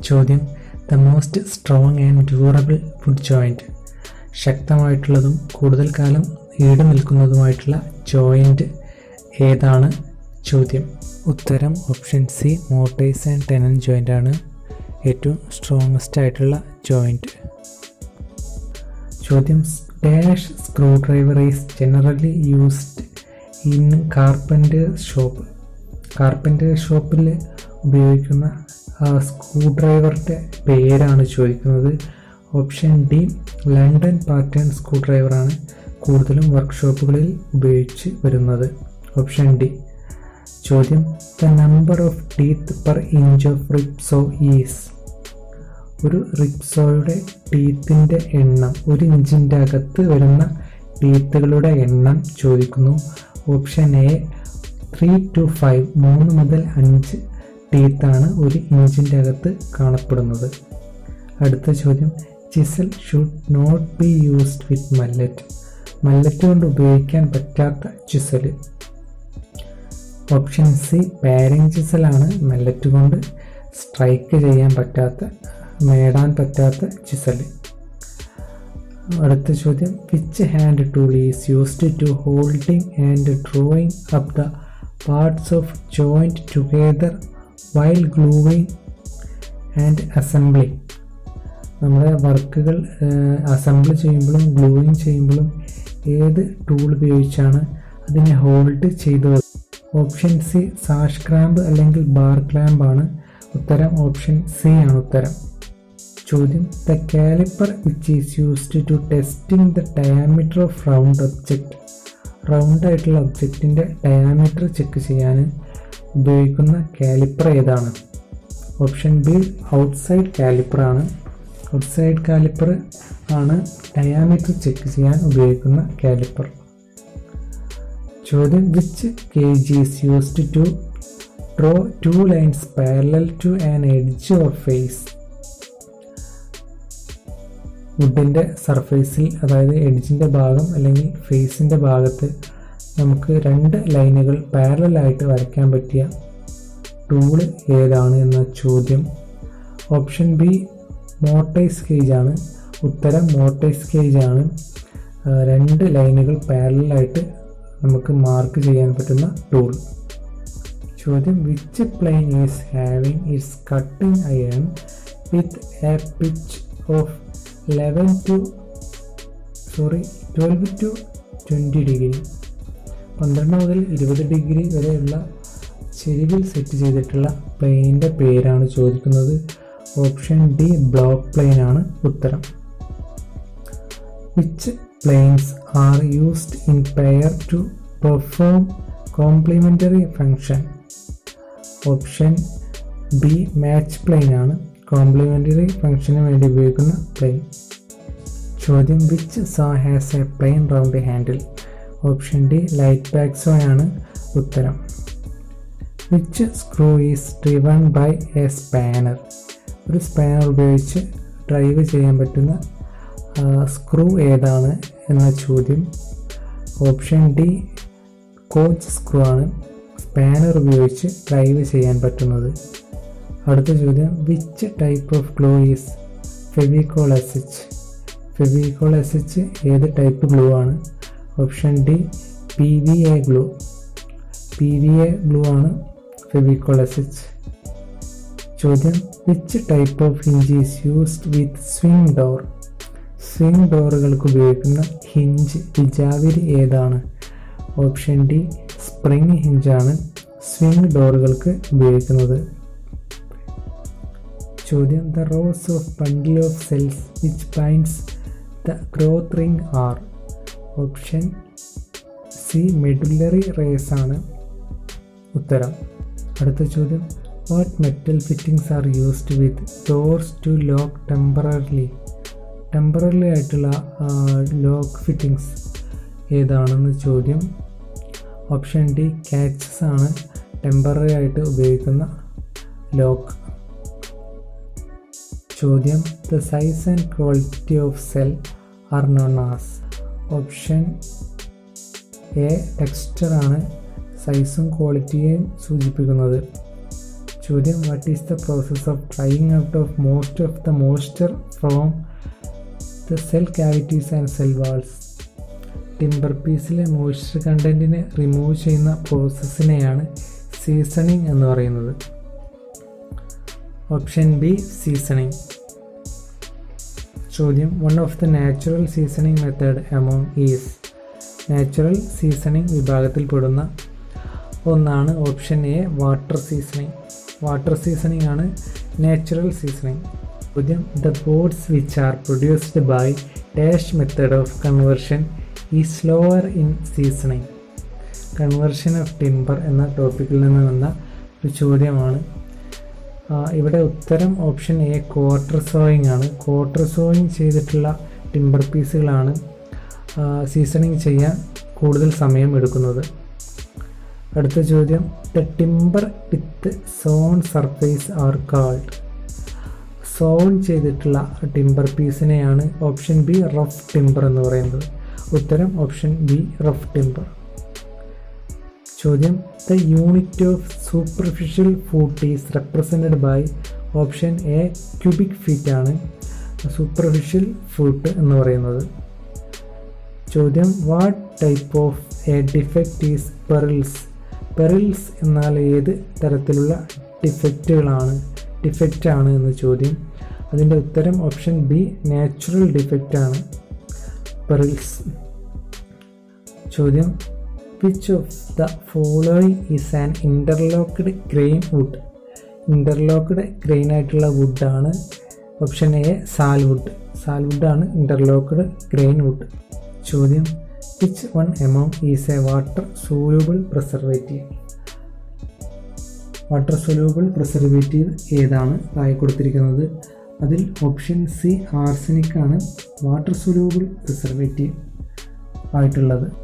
ചോദ്യം the most strong and durable food joint ശക്തമായിട്ടുള്ളതും കൂടുതൽ കാലം ഈട് നിൽക്കുന്നതുമായിട്ടുള്ള ജോയിൻറ്റ് ഏതാണ് ചോദ്യം ഉത്തരം option C mortise and tenon joint ആണ് ഏറ്റവും സ്ട്രോങ്ങസ്റ്റ് ആയിട്ടുള്ള ജോയിൻറ്റ് ചോദ്യം dash screw driver is generally used in carpenter's shop carpenter's ഷോപ്പിൽ ഉപയോഗിക്കുന്ന സ്ക്രൂ ഡ്രൈവറുടെ പേരാണ് ചോദിക്കുന്നത് option D London pattern screw ഡ്രൈവറാണ് കൂടുതലും വർക്ക്ഷോപ്പുകളിൽ ഉപയോഗിച്ച് വരുന്നത് ഓപ്ഷൻ ഡി ചോദ്യം the number of teeth per inch of ripsaw is ഒരു റിപ്സോയുടെ ടീത്തിൻ്റെ എണ്ണം ഒരു ഇഞ്ചിൻ്റെ അകത്ത് വരുന്ന ടീത്തുകളുടെ എണ്ണം ചോദിക്കുന്നു option A three to five മൂന്ന് മുതൽ അഞ്ച് ടീത്താണ് ഒരു ഇഞ്ചിൻ്റെ അകത്ത് കാണപ്പെടുന്നത് അടുത്ത ചോദ്യം chisel should not be used with mallet mallet കൊണ്ട് ഉപയോഗിക്കാൻ പറ്റാത്ത ചിസൽ ഓപ്ഷൻ സി പാരിങ് ചിസലാണ് മല്ലറ്റ് കൊണ്ട് സ്ട്രൈക്ക് ചെയ്യാൻ പറ്റാത്ത നേടാൻ പറ്റാത്ത ചിസൽ അടുത്ത ചോദ്യം which hand tool is used to holding and drawing up the parts of joint together while gluing and assembling നമ്മുടെ വർക്കുകൾ അസംബിൾ ചെയ്യുമ്പോഴും ഗ്ലൂയിങ് ചെയ്യുമ്പോഴും ഏത് ടൂൾ ഉപയോഗിച്ചാണ് അതിനെ ഹോൾഡ് ചെയ്തത് ഓപ്ഷൻ സി സാഷ് ക്രാമ്പ് അല്ലെങ്കിൽ ബാർ ക്ലാമ്പ് ആണ് ഉത്തരം ഓപ്ഷൻ സി ആണ് ഉത്തരം ചോദ്യം the calliper which is used to testing the diameter of round object round ആയിട്ടുള്ള ഒബ്ജക്റ്റിൻ്റെ ഡയാമീറ്റർ ചെക്ക് ചെയ്യാൻ ഉപയോഗിക്കുന്ന കാലിപ്പർ ഏതാണ് ഓപ്ഷൻ ബി ഔട്ട്സൈഡ് കാലിപ്പർ ആണ് ഔട്ട്സൈഡ് കാലിപ്പർ ആണ് ഡയാമീറ്റർ ചെക്ക് ചെയ്യാൻ ഉപയോഗിക്കുന്ന കാലിപ്പർ ചോദ്യം which gauge is used to draw two lines parallel to an edge or face വുഡിൻ്റെ സർഫേസിൽ അതായത് എഡ്ജിൻ്റെ ഭാഗം അല്ലെങ്കിൽ ഫേസിൻ്റെ ഭാഗത്ത് നമുക്ക് രണ്ട് ലൈനുകൾ പാരലായിട്ട് വരയ്ക്കാൻ പറ്റിയ ടൂള് ഏതാണ് എന്ന ചോദ്യം ഓപ്ഷൻ ബി മോട്ടൈസ് കേജ് ആണ് ഉത്തരം മോട്ടൈസ് കേജ് ആണ് രണ്ട് ലൈനുകൾ പാരലായിട്ട് നമുക്ക് മാർക്ക് ചെയ്യാൻ പറ്റുന്ന ടൂൾ ചോദ്യം which plane is having its cutting iron with a pitch of eleven to sorry twelve to twenty degree പന്ത്രണ്ട് മുതൽ ഇരുപത് ഡിഗ്രി വരെയുള്ള ചെരിവിൽ സെറ്റ് ചെയ്തിട്ടുള്ള പ്ലെയിനിൻ്റെ പേരാണ് ചോദിക്കുന്നത് ഓപ്ഷൻ ഡി ബ്ലോക്ക് പ്ലെയിൻ ആണ് ഉത്തരം which planes are used in pair to perform complementary function option B match plane ആണ് കോംപ്ലിമെൻ്ററി ഫങ്ഷന് വേണ്ടി ഉപയോഗിക്കുന്ന പ്ലെയിൻ ചോദ്യം which saw has a plain round handle option D light back saw ആണ് ഉത്തരം which screw is driven by a spanner ഒരു spanner ഉപയോഗിച്ച് drive ചെയ്യാൻ പറ്റുന്ന സ്ക്രൂ ഏതാണ് എന്ന ചോദ്യം ഓപ്ഷൻ ഡി കോച്ച് സ്ക്രൂ ആണ് സ്പാനർ ഉപയോഗിച്ച് ഡ്രൈവ് ചെയ്യാൻ പറ്റുന്നത് അടുത്ത ചോദ്യം which type of glue is Fevicol S H Fevicol S H ഏത് ടൈപ്പ് ഗ്ലൂ ആണ് option D P V A glue P V A glue ആണ് ഫെവിക്കോൾ എസ് എച്ച് ചോദ്യം which type of hinge is used with swing door swing ഡോറുകൾക്ക് ഉപയോഗിക്കുന്ന hinge വിജാവിരി ഏതാണ് option D spring ഹിഞ്ചാണ് swing ഡോറുകൾക്ക് ഉപയോഗിക്കുന്നത് ചോദ്യം the rows of bundle of cells which binds the growth ring are option C medullary rays ആണ് ഉത്തരം അടുത്ത ചോദ്യം what metal fittings are used with doors to lock temporarily temporary ആയിട്ടുള്ള lock fittings ഏതാണെന്ന് ചോദ്യം ഓപ്ഷൻ ഡി കാച്ചസ് ആണ് temporary ആയിട്ട് ഉപയോഗിക്കുന്ന ലോക്ക് ചോദ്യം the size and quality of cell are known as option A ടെക്സ്ചറാണ് സൈസും ക്വാളിറ്റിയെയും സൂചിപ്പിക്കുന്നത് ചോദ്യം what is the process of drying out of most of the moisture from the cell cavities and cell walls timber പീസിലെ moisture കണ്ടൻറ്റിനെ remove ചെയ്യുന്ന പ്രോസസ്സിനെയാണ് seasoning എന്ന് പറയുന്നത് ഓപ്ഷൻ ബി സീസണിങ് ചോദ്യം one of the natural seasoning method among is natural seasoning വിഭാഗത്തിൽപ്പെടുന്ന ഒന്നാണ് option A water seasoning water seasoning ആണ് നാച്ചുറൽ സീസണിങ് ചോദ്യം the boards which are produced by dash method of conversion ഈ slower in seasoning conversion of timber എന്ന ടോപ്പിക്കിൽ നിന്ന് വന്ന ഒരു ചോദ്യമാണ് ആ, ഇവിടെ ഉത്തരം ഓപ്ഷൻ എ ക്വാർട്ടർ സോയിങ് ആണ് ക്വാർട്ടർ സോയിങ് ചെയ്തിട്ടുള്ള ടിമ്പർ പീസുകളാണ് സീസണിങ് ചെയ്യാൻ കൂടുതൽ സമയം എടുക്കുന്നത് അടുത്ത ചോദ്യം the timber with sawn surface are called sawn ചെയ്തിട്ടുള്ള ടിമ്പർ പീസിനെയാണ് ഓപ്ഷൻ ബി റഫ് ടിമ്പർ എന്ന് പറയുന്നത് ഉത്തരം ഓപ്ഷൻ ബി റഫ് ടിമ്പർ ചോദ്യം the unit of superficial foot is represented by option A cubic feet ആണ് സൂപ്പർഫിഷ്യൽ ഫൂട്ട് എന്ന് പറയുന്നത് ചോദ്യം what type of a defect is burls burls എന്നാൽ ഏത് തരത്തിലുള്ള ഡിഫക്റ്റുകളാണ് ഡിഫക്റ്റ് ആണ് എന്ന് ചോദ്യം അതിൻ്റെ ഉത്തരം ഓപ്ഷൻ ബി നാച്ചുറൽ ഡിഫക്റ്റ് ആണ് പെറിൽസ് ചോദ്യം which of the following is an interlocked grain wood interlocked grain ആയിട്ടുള്ള വുഡാണ് ഓപ്ഷൻ എ സാൽവുഡ് സാൽവുഡാണ് ഇൻ്റർലോക്ക്ഡ് ഗ്രെയിൻ വുഡ് ചോദ്യം which one among is a water soluble preservative water soluble preservative ഏതാണ് താഴെ കൊടുത്തിരിക്കുന്നത് അതിൽ ഓപ്ഷൻ സി ആർസനിക് ആണ് water soluble preservative ആയിട്ടുള്ളത്